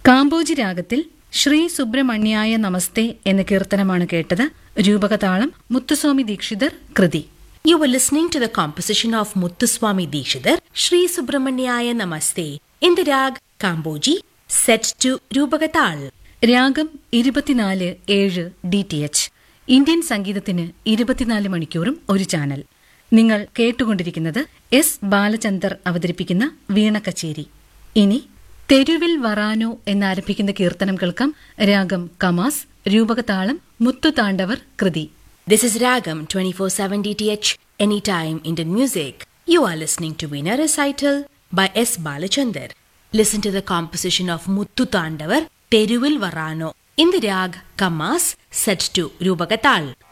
കാമ്പോജി രാഗത്തിൽ ശ്രീ സുബ്രഹ്മണ്യായ നമസ്തേ എന്ന കീർത്തനമാണ് കേട്ടത് രൂപകതാളം മുത്തുസ്വാമി ദീക്ഷിതർ കൃതി You were listening to the composition of Muthuswami Dikshidhar, Sri Subramanyaya Namaste, in the rag Kamboji, set to Rupagatal. രാഗം ഇരുപത്തിനാല് ഏഴ് ഡി ടി എച്ച് ഇന്ത്യൻ സംഗീതത്തിന് ഇരുപത്തിനാല് മണിക്കൂറും ഒരു ചാനൽ നിങ്ങൾ കേട്ടുകൊണ്ടിരിക്കുന്നത് എസ് ബാലചന്ദർ അവതരിപ്പിക്കുന്ന വീണ കച്ചേരി ഇനി തെരുവിൽ വറാനോ എന്നാരംഭിക്കുന്ന കീർത്തനം കേൾക്കാം രാഗം കമാസ് രൂപകതാളം മുത്തുതാണ്ഡവർ കൃതി This is Ragam 24/7 DTH Anytime Indian Music. You are listening to Veena Recital by S. Balachandar. Listen to the composition of Muttu Tandavar Teruvil Varano in the rag Kamas set to Rupagatal.